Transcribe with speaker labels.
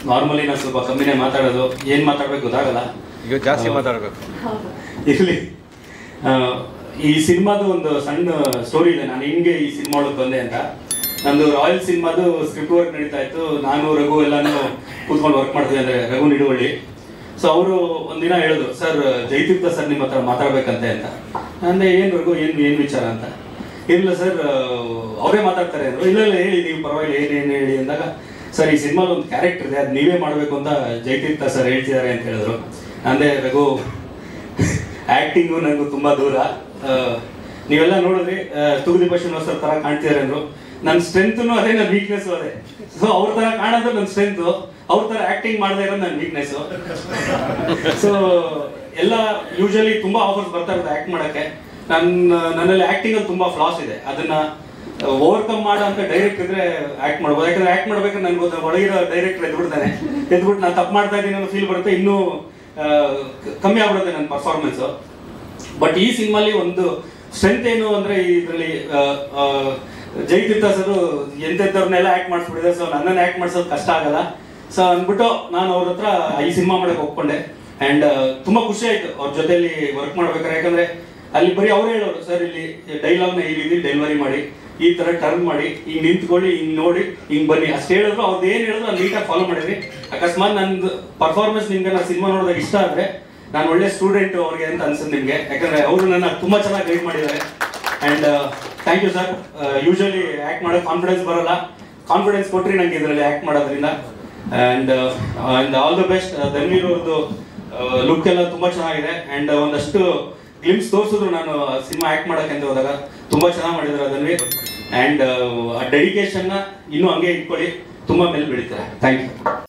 Speaker 1: normally ನಾನು ಸ್ವಲ್ಪ ಕಮ್ಮಿನೇ ಮಾತಾಡೋದು ಏನು ಮಾತಾಡ್ಬೇಕು ಗೊತ್ತಾಗಲ್ಲ
Speaker 2: ಈಗ ಜಾಸ್ತಿ ಮಾತಾಡಬೇಕು
Speaker 1: ಇರಲಿ ಈ ಸಿನಿಮಾದು ಒಂದು ಸಣ್ಣ ಸ್ಟೋರಿ ಇದೆ ನಾನು ಹಿಂಗೆ ಈ ಸಿನಿಮಾ ಒಳಗೆ ಬಂದೆ ಅಂತ ನಂದು ರಾಯಲ್ ಸಿನಿಮಾದು ಸ್ಕ್ರಿಪ್ಟ್ ವರ್ಕ್ ನಡೀತಾ ಇತ್ತು ನಾನು ರಘು ಎಲ್ಲಾನು ಕೂತ್ಕೊಂಡು ವರ್ಕ್ ಮಾಡ್ತೀವಿ ಅಂದ್ರೆ ರಘು ನಿಡುವಳ್ಳಿ ಸೊ ಅವರು ಒಂದಿನ ಹೇಳಿದ್ರು ಸರ್ ಜೈತೀರ್ಥ ಸರ್ ನಿಮ್ಮ ಹತ್ರ ಮಾತಾಡ್ಬೇಕಂತೆ ಅಂತ ಅಂದೆ ಏನು ರಘು ಏನು ಏನು ವಿಚಾರ ಅಂತ ಇಲ್ಲ ಸರ್ ಅವರೇ ಮಾತಾಡ್ತಾರೆ ಅಂದ್ರು ಇಲ್ಲ ಇಲ್ಲ ಹೇಳಿ ನೀವು ಪರವಾಗಿಲ್ಲ ಏನೇನು ಹೇಳಿ ಅಂದಾಗ ಸರ್ ಈ ಸಿನಿಮಾದ ಒಂದು ಕ್ಯಾರೆಕ್ಟರ್ ಇದೆ ಅದು ನೀವೇ ಮಾಡಬೇಕು ಅಂತ ಜೈತೀರ್ಥ ಸರ್ ಹೇಳ್ತಿದ್ದಾರೆ ಅಂತ ಹೇಳಿದ್ರು ಅಂದೆ ರಘು ಆಕ್ಟಿಂಗು ನನಗೂ ತುಂಬಾ ದೂರ ಆ, ನೀವೆಲ್ಲ ನೋಡಿದ್ರಿ ಆ, ತೂಗುದೀಪ ಶ್ರೀನಿವಾಸರ್ ತರ ಕಾಣ್ತಿದ್ದಾರೆ ಅಂದ್ರು ನನ್ನ ಸ್ಟ್ರೆಂತ್ನು ಅದೇ ನನ್ನ ವೀಕ್ನೆಸ್ ಅದೇ ಸೊ ಅವ್ರ ತರ ಕಾಣೋದು ನನ್ನ ಸ್ಟ್ರೆಂತ್ ಅವ್ರ ತರ ಆಕ್ಟಿಂಗ್ ಮಾಡದೇ ಇರೋದು ನನ್ನ ವೀಕ್ನೆಸ್ ಸೊ ಎಲ್ಲ ಯೂಶಲಿ ತುಂಬಾ ಆಫರ್ಸ್ ಬರ್ತಾ ಇರುತ್ತೆ ಆಕ್ಟ್ ಮಾಡಕ್ಕೆ ನನ್ನ ನನ್ನಲ್ಲಿ ಆಕ್ಟಿಂಗ್ ಅಲ್ಲಿ ತುಂಬಾ ಫ್ಲಾಸ್ ಇದೆ ಅದನ್ನ ಓವರ್ಕಮ್ ಮಾಡೋ ಅಂತ ಡೈರೆಕ್ಟ್ ಇದ್ರೆ ಆಕ್ಟ್ ಮಾಡ್ಬೋದು ಯಾಕಂದ್ರೆ ಆಕ್ಟ್ ಮಾಡ್ಬೇಕಾದ್ರೆ ನನ್ಗೆ ಗೊತ್ತ ಒಳಗಿರೋ ಡೈರೆಕ್ಟರ್ ಎದ್ಬಿಡ್ತಾನೆ ಎದ್ಬಿಟ್ಟು ನಾನು ತಪ್ಪು ಮಾಡ್ತಾ ಇದ್ದೀನಿ ಅನ್ನೋ ಫೀಲ್ ಬರುತ್ತೆ ಇನ್ನೂ ಆ, ಕ- ಕಮ್ಮಿ ಆಗ್ಬಿಡುತ್ತೆ ನನ್ನ ಪರ್ಫಾರ್ಮೆನ್ಸ್ ಬಟ್ ಈ ಸಿನಿಮಾಲಿ ಒಂದು ಸ್ಟ್ರೆಂತ್ ಏನು ಅಂದ್ರೆ ಇದರಲ್ಲಿ ಜೈತೀರ್ಥ ಸರ್ ಎಂತೆಂಥವ್ರನ್ನೆಲ್ಲ ಆಕ್ಟ್ ಮಾಡಿಸ್ಬಿಟ್ಟಿದೆ ಸೊ ನನ್ನನ್ನು ಆಕ್ಟ್ ಮಾಡಿಸೋದು ಕಷ್ಟ ಆಗಲ್ಲ ಸೊ ಅಂದ್ಬಿಟ್ಟು ನಾನು ಅವ್ರ ಹತ್ರ ಈ ಸಿನಿಮಾ ಮಾಡಕ್ಕೆ ಒಪ್ಕೊಂಡೆ ಅಂಡ್ ತುಂಬಾ ಖುಷಿ ಆಯ್ತು ಅವ್ರ ಜೊತೆಲಿ ವರ್ಕ್ ಮಾಡ್ಬೇಕಾದ್ರೆ ಯಾಕಂದ್ರೆ ಅಲ್ಲಿ ಬರೀ ಅವ್ರು ಹೇಳೋರು ಸರ್ ಇಲ್ಲಿ ಡೈಲಾಗ್ನ ಈ ರೀತಿ ಡೆಲಿವರಿ ಮಾಡಿ ಈ ತರ ಟರ್ನ್ ಮಾಡಿ ಹಿಂಗ್ ನಿಂತ್ಕೊಳ್ಳಿ ಹಿಂಗ್ ನೋಡಿ ಹಿಂಗ್ ಬನ್ನಿ ಅಷ್ಟು ಹೇಳಿದ್ರು ಅವ್ರದ್ದು ಏನ್ ಹೇಳಿದ್ರು ಅದು ನೀಟಾಗಿ ಫಾಲೋ ಮಾಡಿದ್ರಿ ಅಕಸ್ಮಾತ್ ನಂದು ಪರ್ಫಾರ್ಮೆನ್ಸ್ ನಿಮ್ಗೆ ನಾನು ಸಿನಿಮಾ ನೋಡಿದಾಗ ಇಷ್ಟ ಆದ್ರೆ ನಾನು ಒಳ್ಳೆ ಸ್ಟೂಡೆಂಟ್ ಅವ್ರಿಗೆ ಅಂತ ಅನ್ಸುತ್ತೆ ನಿಮ್ಗೆ ಯಾಕಂದ್ರೆ ಅವರು ನನ್ನ ತುಂಬಾ ಚೆನ್ನಾಗಿ ಗೈಡ್ ಮಾಡಿದ್ದಾರೆ and thank you sir usually act ಮಾಡೋ ಕಾನ್ಫಿಡೆನ್ಸ್ ಬರಲ್ಲ ಕಾನ್ಫಿಡೆನ್ಸ್ ಕೊಟ್ರಿ ನಂಗೆ ಇದರಲ್ಲಿ ಆಕ್ಟ್ ಮಾಡೋದ್ರಿಂದ and and all the best Dhanveer ಅವ್ರದ್ದು ಲುಕ್ ಎಲ್ಲ ತುಂಬಾ ಚೆನ್ನಾಗಿದೆ ಅಂಡ್ ಒಂದಷ್ಟು ಗ್ಲಿಮ್ಸ್ ತೋರಿಸಿದ್ರು ನಾನು ಸಿನಿಮಾ ಆಕ್ಟ್ ಮಾಡಕ್ಕೆ ಅಂತ ಹೋದಾಗ ತುಂಬಾ ಚೆನ್ನಾಗಿ ಮಾಡಿದ್ರು ಧನ್ವೀರ್ ಅಂಡ್ ಆ ಡೆಡಿಕೇಶನ್ ನ ಇನ್ನೂ ಹಂಗೆ ಇಟ್ಕೊಳ್ಳಿ ತುಂಬಾ ಮೇಲೆ ಬೆಳೀತಾರೆ ಥ್ಯಾಂಕ್ ಯು